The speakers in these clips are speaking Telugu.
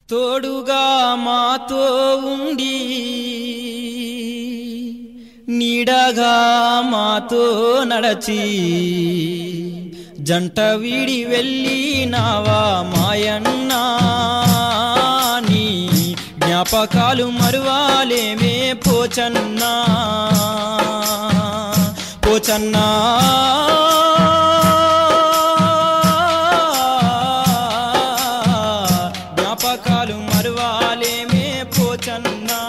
తోడుగా మాతో ఉండి నీడగా మాతో నడచి జంట వీడి వెళ్ళినావా మాయన్నా నీ జ్ఞాపకాలు మరువాలేమే పోచన్నా పోచన్నా జ్ఞాపకాలు మరువాలేమే పోచన్నా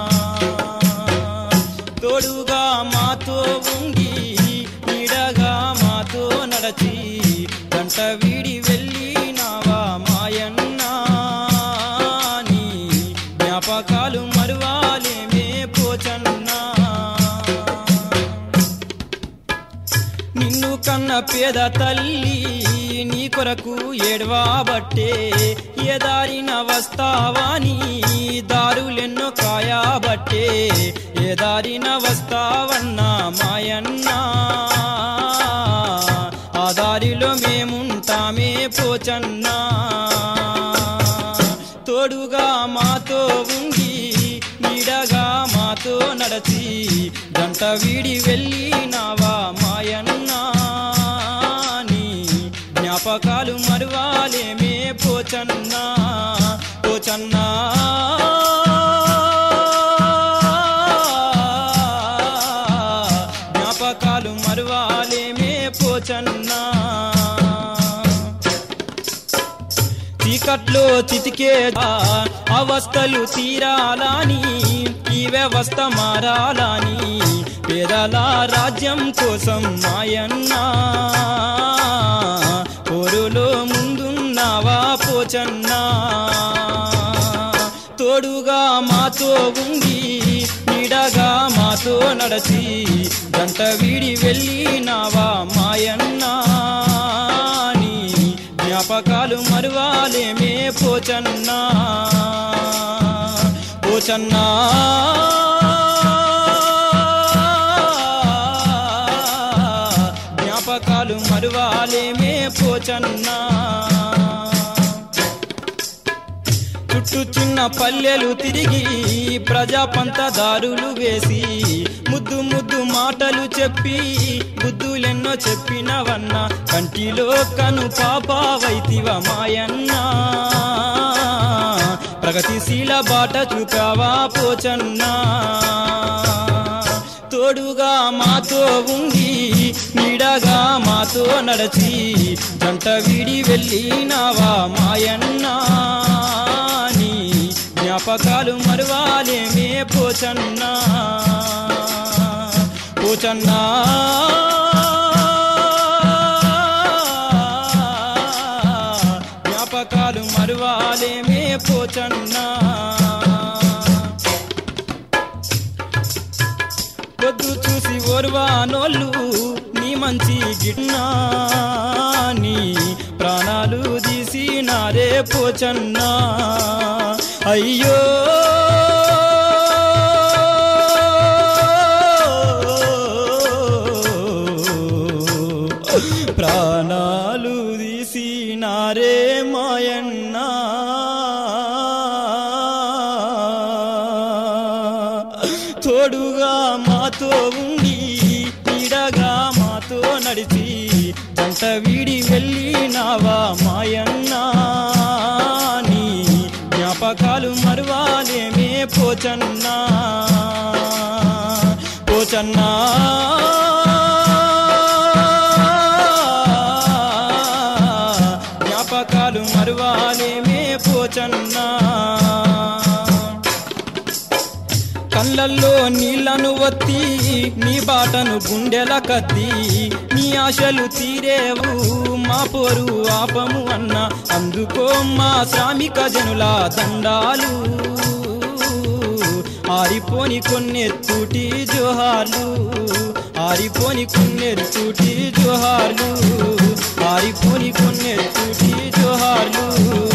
తోడుగా మాతో ఉండి నీడగా మాతో నడచి గంట వీడి వెళ్ళినావా మాయన్నా నీ జ్ఞాపకాలు మరువాలేమే పోచన్నా నిన్ను కన్న పేద తల్లి నీ కొరకు ఏడవాబట్టే ఏ దారిన వస్తావాని దారులెన్నో కాయాబట్టే ఏ దారిన వస్తావన్నా మాయన్నా ఆ దారిలో మేముంటామే పోచన్నా తోడుగా మాతో ఉండి నీడగా మాతో నడచి గంట వీడి వెళ్ళినావా మాయన్నా నీ జ్ఞాపకాలు మరువాలేమే పోచన్నా పోచన్నా జ్ఞాపకాలు మరువాలేమే పోచన్నా చీకట్లో చితికే అవస్థలు తీరాలని ఈ వ్యవస్థ మారాలని పేదల రాజ్యం కోసం మాయన్నా పోరులో ముందున్నావా పోచన్నా తోడుగా మాతో ఉండి నీడగా మాతో నడచి గంట వీడి వెళ్ళినావా మాయన్నా నీ జ్ఞాపకాలు మరువాలేమే పోచన్నా పోచన్నా జ్ఞాపకాలు మరువాలేమే పోచన్నా చుట్టూ చిన్న పల్లెలు తిరిగి ప్రజా పంతదారులు వేసి ముద్దు ముద్దు మాటలు చెప్పి బుద్ధులెన్నో చెప్పినవన్న కంటిలో కను పాపావైతివ మాయన్నా ప్రగతిశీల బాట చూపావా పోచన్నా తోడుగా మాతో ఉండి నీడగా మాతో నడచి జంట వీడి వెళ్ళినావా మాయన్నా నీ జ్ఞాపకాలు మరువాలేమే పోచన్నా పోచన్నా జ్ఞాపకాలు మరువాలేమే పోచన్నా పొద్దు చూసి ఓర్వానోళ్ళు నీ మంచి గిట్నా నీ ప్రాణాలు తీసినారే పోచన్నా అయ్యో ప్రాణాలు తీసినారే మాయన్నా తోడుగా మాతో ఉండి నీడగా మాతో నడిచి జంట వీడి వెళ్ళినావా మాయన్నా నీ జ్ఞాపకాలు మరువాలేమే పోచన్నా పోచన్నా జ్ఞాపకాలు మరువాలేమే పోచన్నా కళ్ళల్లో నీళ్లను వత్తి నీ బాటను గుండెల కత్తి నీ ఆశలు తీరేవు మా పోరు ఆపము అన్న అందుకో మా శ్రామిక జనుల దండాలు ఆరిపోని కొన్నెత్తుటి జోహార్లు ఆరిపోని కొన్నెత్తుటి జోహార్లు ఆరిపోని కొన్నెత్తుటి జోహార్లు